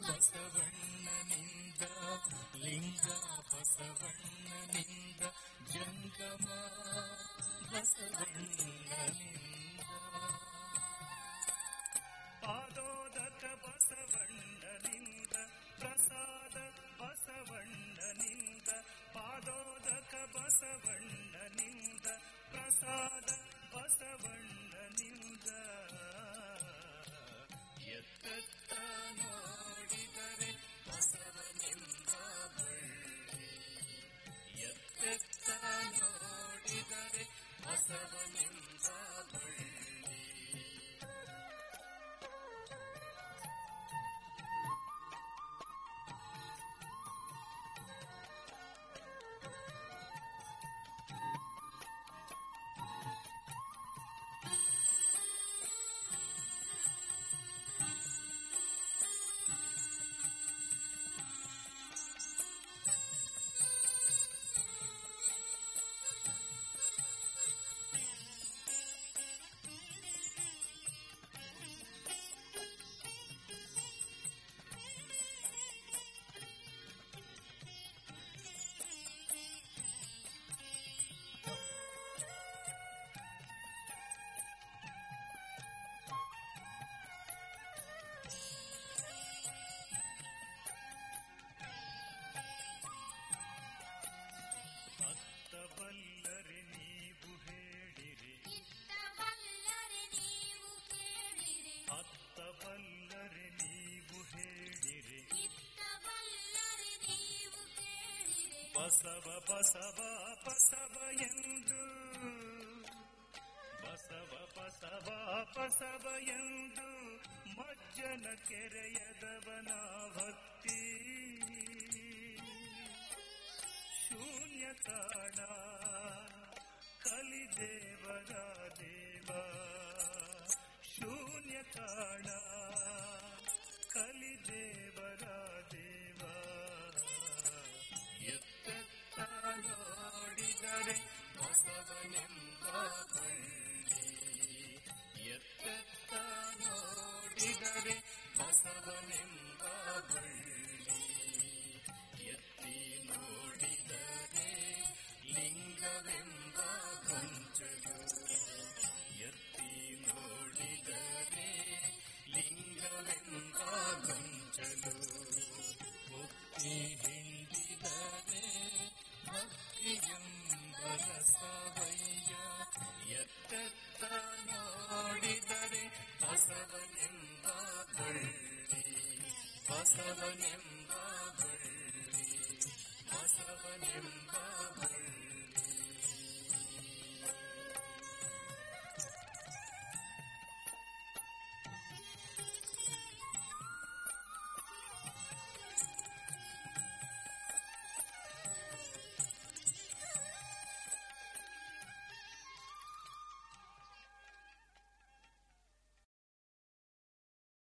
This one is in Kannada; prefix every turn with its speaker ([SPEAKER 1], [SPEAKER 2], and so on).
[SPEAKER 1] ಬಸವಣ್ಣನಿಂದ ಲಿಂಗ ಬಸವಣ್ಣನಿಂದ ಜಂಗಮ ಬಸವಣ್ಣನಿಂದ
[SPEAKER 2] ಪಾದೋದಕ ಬಸವಣ್ಣನಿಂದ ಪ್ರಸಾದ ಬಸವಣ್ಣನಿಂದ ಪಾದೋದಕ ಬಸವಣ್ಣನಿಂದ ಪ್ರಸಾದ ಬಸವಣ್ಣನಿಂದ
[SPEAKER 1] ಎತ್ತೆತ್ತ ನೋಡಿದರೆ ಬಸವನೆಂಬ ಬಳ್ಳಿ ಎತ್ತೆತ್ತ ನೋಡಿದರೆ ಬಸವನೆಂಬ ಬಳ್ಳಿ
[SPEAKER 2] ಅತ್ತ ಬಲ್ಲರೆ ನೀವು ಹೇಳಿರಿ
[SPEAKER 3] ಇತ್ತವಲ್ಲರೆ ನೀವು ಕೇಳಿರಿ
[SPEAKER 2] ಅತ್ತ ಬಲ್ಲರೆ ನೀವು ಹೇಳಿರಿ
[SPEAKER 3] ಇತ್ತವಲ್ಲರೆ ನೀವು ಕೇಳಿರಿ
[SPEAKER 2] ಬಸವ ಬಸವ ಬಸವ ಎಂದು ಬಸವ ಬಸವ ಬಸವ ಎಂದು ಮಜ್ಜನ ಕೆರೆಯದವನ ಭಕ್ತಿ ಶೂನ್ಯ ಕಾಣ ಕಲಿದೇವರ ದೇವ ಶೂನ್ಯ ಕಾಣ ಕಲಿದೇವರ ದೇವ
[SPEAKER 1] ಎತ್ತೆತ್ತ ನೋಡಿದರೆ ಬಸವನೆಂಬ ಬಳ್ಳಿ ಎತ್ತೆತ್ತ ನೋಡಿದರೆ ಬಸವನೆಂಬ ಬಳ್ಳಿ ಎತ್ತಿ ನೋಡಿದರೆ ಲಿಂಗವೆಂಬ ಗೊಂಚಲು ಎತ್ತಿ ನೋಡಿದರೆ ಲಿಂಗವೆಂಬ ಗೊಂಚಲು ಮುಕ್ತಿ ಹಿಂಡಿದರೆ ಭಕ್ತಿಯೆಂಬ ರಸವಯ್ಯ ಎತ್ತೆತ್ತ ನೋಡಿದರೆ ಬಸವನೆಂಬ ಬಳ್ಳಿ ಬಸವನೆಂಬ ಬಳ್ಳಿ ಬಸವನೆಂಬ ಬಳ್ಳಿ